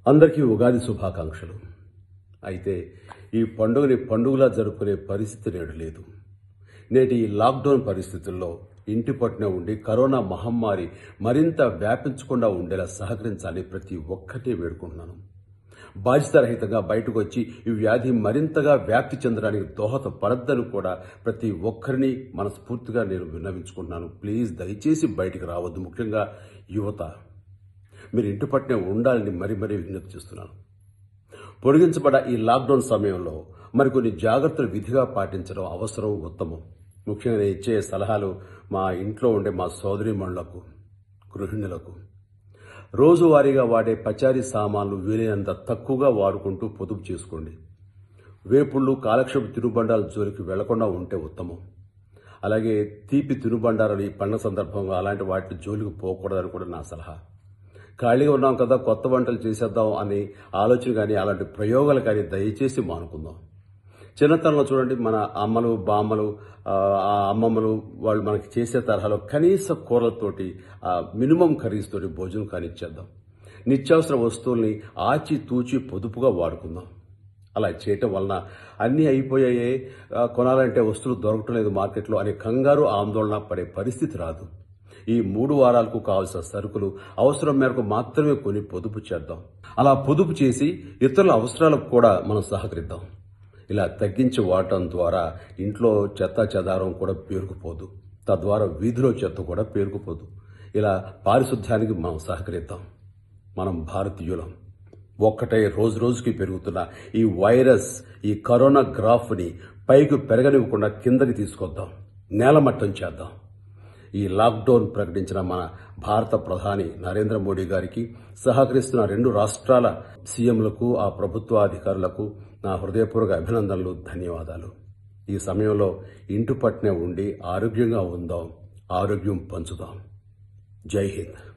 అందరికీ ఉగాది శుభాకాంక్షలు అయితే ఈ పండుగని పండుగలా జరుపుకునే పరిస్థితి నేడు లేదు నేటి ఈ లాక్డౌన్ పరిస్థితుల్లో ఇంటి పట్టున ఉండి కరోనా మహమ్మారి మరింత వ్యాపించకుండా ఉండేలా సహకరించాలని ప్రతి ఒక్కటి వేడుకుంటున్నాను బాధ్యతారహితంగా బయటకు వచ్చి ఈ వ్యాధి మరింతగా వ్యాప్తి చెందడానికి దోహదపడద్దని కూడా ప్రతి ఒక్కరిని మనస్ఫూర్తిగా నేను విన్నవించుకుంటున్నాను ప్లీజ్ దయచేసి బయటికి రావద్దు ముఖ్యంగా యువత మీరు ఇంటి పట్టునే ఉండాలని మరీ మరీ విజ్ఞప్తి చేస్తున్నాను పొడిగించబడ్డ ఈ లాక్డౌన్ సమయంలో మరికొన్ని జాగ్రత్తలు విధిగా పాటించడం అవసరం ఉత్తమం ముఖ్యంగా నేను ఇచ్చే సలహాలు మా ఇంట్లో ఉండే మా సోదరిమణులకు గృహిణులకు రోజువారీగా వాడే పచారీ సామాన్లు వీలైనంత తక్కువగా వాడుకుంటూ పొదుపు చేసుకోండి వేపుళ్ళు కాలక్షేప తినుబండాల జోలికి వెళ్లకుండా ఉంటే ఉత్తమం అలాగే తీపి తినుబండారాలు ఈ పండుగ సందర్భంగా అలాంటి వాటి జోలికి పోకూడదని కూడా నా సలహా ఖాళీగా ఉన్నాం కదా కొత్త వంటలు చేసేద్దాం అని ఆలోచన కానీ అలాంటి ప్రయోగాలు కానీ దయచేసి మానుకుందాం చిన్నతనంలో చూడండి మన అమ్మలు బామ్మలు ఆ ఆ అమ్మమ్మలు వాళ్ళు మనకి చేసే తరహాలో కనీస కూరలతోటి ఆ మినిమం ఖరీదుతోటి భోజనం కానిచ్చేద్దాం నిత్యావసర వస్తువుల్ని ఆచి తూచి పొదుపుగా వాడుకుందాం అలా చేయటం వలన అన్నీ అయిపోయాయే ఆ, కొనాలంటే వస్తువులు దొరకటం లేదు మార్కెట్లో అనే కంగారు ఆందోళన పడే పరిస్థితి రాదు ఈ మూడు వారాలకు కావాల్సిన సరుకులు అవసరం మేరకు మాత్రమే కొని పొదుపు చేద్దాం అలా పొదుపు చేసి ఇతరుల అవసరాలకు కూడా మనం సహకరిద్దాం ఇలా తగ్గించి వాడటం ద్వారా ఇంట్లో చెత్త చెదారం కూడా పేరుకుపోదు తద్వారా వీధిలో చెత్త కూడా పేరుకుపోదు ఇలా పారిశుద్ధ్యానికి మనం సహకరిద్దాం మనం భారతీయులం ఒక్కటే రోజు రోజుకి పెరుగుతున్న ఈ వైరస్ ఈ కరోనా గ్రాఫ్ని పైకి పెరగనివ్వకుండా కిందకి తీసుకొద్దాం నేలమట్టం చేద్దాం ఈ లాక్డౌన్ ప్రకటించిన మన భారత ప్రధాని నరేంద్ర మోడీ గారికి సహకరిస్తున్న రెండు రాష్ట్రాల సీఎంలకు ఆ ప్రభుత్వాధికారులకు నా హృదయపూర్వక అభినందనలు ధన్యవాదాలు ఈ సమయంలో ఇంటి పట్టునే ఉండి ఆరోగ్యంగా ఉందాం ఆరోగ్యం పంచుదాం జై హింద్